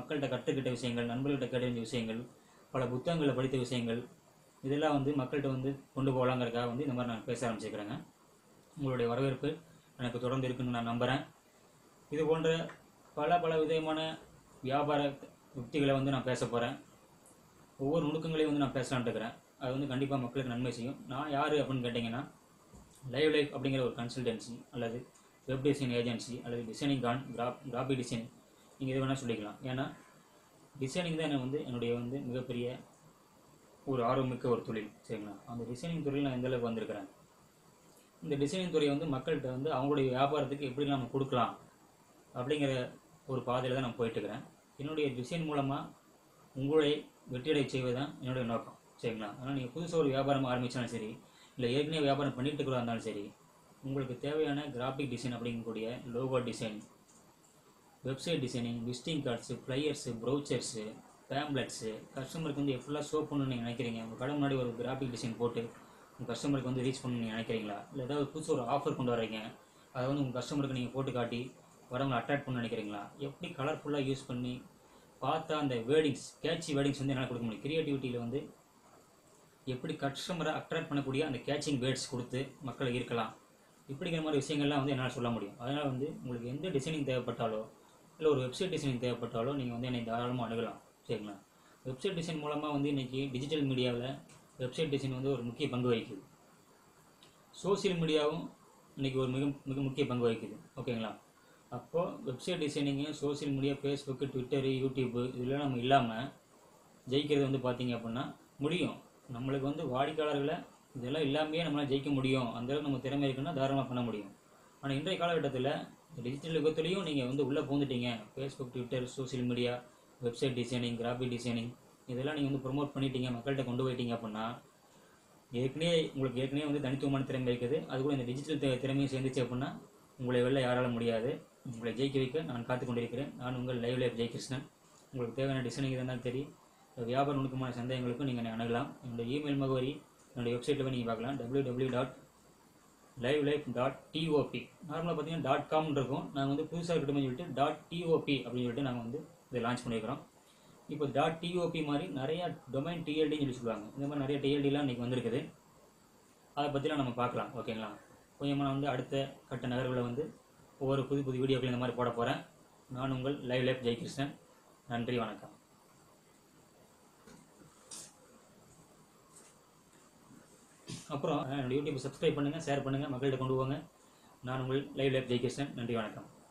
மக்கள்கிட்ட கற்றுக்கிட்ட விஷயங்கள் நண்பர்கள்ட்ட கேட்ட வேண்டிய விஷயங்கள் பல புத்தகங்களை படித்த விஷயங்கள் இதெல்லாம் வந்து மக்கள்கிட்ட வந்து கொண்டு போகலாங்கிறதுக்காக வந்து இந்த மாதிரி நான் பேச ஆரம்பிச்சுக்கிறேங்க உங்களுடைய வரவேற்பு எனக்கு தொடர்ந்து இருக்குன்னு நான் நம்புகிறேன் இது போன்ற பல பல விதமான வியாபார யுக்திகளை வந்து நான் பேச போகிறேன் ஒவ்வொரு நுணுக்கங்களையும் வந்து நான் பேசலான்ட்டு இருக்கிறேன் அது வந்து கண்டிப்பாக மக்களுக்கு நன்மை செய்யும் நான் யார் அப்படின்னு கேட்டிங்கன்னா லைவ் லைஃப் அப்படிங்கிற ஒரு கன்சல்டன்சி அல்லது வெப் டிசைன் ஏஜென்சி அல்லது டிசைனிங் கான் கிராப் கிராஃபிக் டிசைன் நீங்கள் எது வேணால் சொல்லிக்கலாம் ஏன்னா டிசைனிங் தான் எனக்கு வந்து என்னுடைய வந்து மிகப்பெரிய ஒரு ஆர்வமிக்க ஒரு தொழில் சரிங்களா அந்த டிசைனிங் துறையில் நான் எந்த அளவுக்கு வந்திருக்கிறேன் இந்த டிசைனிங் துறையை வந்து மக்கள்கிட்ட வந்து அவங்களுடைய வியாபாரத்துக்கு எப்படி நம்ம கொடுக்கலாம் அப்படிங்கிற ஒரு பாதையில் தான் நான் போயிட்டு இருக்கிறேன் என்னுடைய டிசைன் மூலமாக உங்களை வெற்றியடை செய்வது தான் என்னுடைய நோக்கம் சரிங்களா அதனால் நீங்கள் புதுசாக ஒரு வியாபாரம் ஆரம்பித்தாலும் சரி இல்லை ஏற்கனவே வியாபாரம் பண்ணிட்டு இருக்கிறதா இருந்தாலும் சரி உங்களுக்கு தேவையான கிராஃபிக் டிசைன் அப்படிங்கக்கூடிய logo design website designing visiting cards flyers brochures pamphlets கஸ்டமருக்கு வந்து எப்படிலாம் ஷோ பண்ணணும்னு நீங்கள் நினைக்கிறீங்க உங்கள் கடை முன்னாடி ஒரு கிராஃபிக் டிசைன் போட்டு உங்கள் கஸ்டமருக்கு வந்து ரீச் பண்ணணும்னு நீங்கள் நினைக்கிறீங்களா இல்லை ஏதாவது புதுசு ஒரு ஆஃபர் கொண்டு வர்றீங்க அதை வந்து உங்கள் கஸ்டமருக்கு நீங்கள் போட்டு காட்டி வரவங்களை அட்ராக்ட் பண்ண நினைக்கிறீங்களா எப்படி கலர்ஃபுல்லாக யூஸ் பண்ணி பார்த்தா அந்த வேர்டிங்ஸ் கேட்சி வேர்டிங்ஸ் வந்து என்னால் கொடுக்க முடியும் கிரியேட்டிவிட்டியில் வந்து எப்படி கஸ்டமரை அட்ராக்ட் பண்ணக்கூடிய அந்த கேட்சிங் வேர்ட்ஸ் கொடுத்து மக்களை ஈர்க்கலாம் இப்படிங்கிற மாதிரி விஷயங்கள்லாம் வந்து என்னால் சொல்ல முடியும் அதனால் வந்து உங்களுக்கு எந்த டிசைனிங் தேவைப்பட்டாலோ இல்லை ஒரு வெப்சைட் டிசைனிங் தேவைப்பட்டாலோ நீங்கள் வந்து என்னை தாராளமாக அணுகலாம் சரிங்களா வெப்சைட் டிசைன் மூலமாக வந்து இன்றைக்கி டிஜிட்டல் மீடியாவில் வெப்சைட் டிசைன் வந்து ஒரு முக்கிய பங்கு வகிக்குது சோஷியல் மீடியாவும் இன்றைக்கி ஒரு மிக மிக முக்கிய பங்கு வகிக்குது ஓகேங்களா அப்போது website designing social media Facebook Twitter YouTube இதெல்லாம் நம்ம இல்லாமல் ஜெயிக்கிறது வந்து பார்த்தீங்க அப்படின்னா முடியும் நம்மளுக்கு வந்து வாடிக்கையாளர்களை இதெல்லாம் இல்லாமையே நம்மளால் ஜெயிக்க முடியும் அந்த அளவுக்கு நம்ம திறமை இருக்குன்னா தாராளமாக பண்ண முடியும் ஆனால் இன்றைய காலகட்டத்தில் டிஜிட்டல் யுகத்துலேயும் நீங்கள் வந்து உள்ளே பூந்துட்டீங்க Facebook Twitter social media website designing graphic designing இதெல்லாம் நீங்கள் வந்து ப்ரொமோட் பண்ணிட்டீங்க மக்கள்கிட்ட கொண்டு போயிட்டீங்க அப்படின்னா ஏற்கனவே உங்களுக்கு ஏற்கனவே வந்து தனித்துவமான திறமை இருக்குது அது கூட இந்த டிஜிட்டல் தி- திறமையும் சேர்ந்துச்சு அப்படின்னா உங்களை வெளில யாரால முடியாது உங்களை ஜெயிக்க வைக்க நான் காத்து கொண்டிருக்கிறேன் நான் உங்கள் லைவ் லைஃப் ஜெயகிருஷ்ணன் உங்களுக்கு தேவையான டிசைனிங் இருந்தாலும் சரி வியாபார நுணுக்கமான சந்தேகங்களுக்கும் நீங்கள் என்னை அணுகலாம் என்னோட இமெயில் முகவரி என்னுடைய வெப்சைட்டில் போய் நீங்கள் பார்க்கலாம் W W dot live life dot TOP நார்மலாக பார்த்தீங்கன்னா டாட் காம்னு இருக்கும் நாங்கள் வந்து புதுசாக இருக்கட்டும் சொல்லிட்டு டாட் டிஓபி அப்படின்னு சொல்லிட்டு நாங்கள் வந்து இதை லான்ச் பண்ணியிருக்கிறோம் இப்போ டாட் டிஓபி மாதிரி நிறையா டொமைன் டிஎல்டின்னு சொல்லி சொல்லுவாங்க இந்த மாதிரி நிறைய டிஎல்டிலாம் இன்றைக்கி வந்திருக்குது அதை பற்றிலாம் நம்ம பார்க்கலாம் ஓகேங்களா கொஞ்சமாக நான் வந்து அடுத்த கட்ட நகர்வுகளை வந்து ஒவ்வொரு புது புது வீடியோக்கள் இந்த மாதிரி போட போகிறேன் நான் உங்கள் லைவ் லைஃப் ஜெயகிருஷ்ணன் நன்றி வணக்கம் அப்புறம் என்னோட யூடியூப் சப்ஸ்கிரைப் பண்ணுங்கள் ஷேர் பண்ணுங்கள் மக்கள்கிட்ட கொண்டு போங்க நான் உங்கள் லைவ் லைஃப் ஜெயகிருஷ்ணன் நன்றி வணக்கம்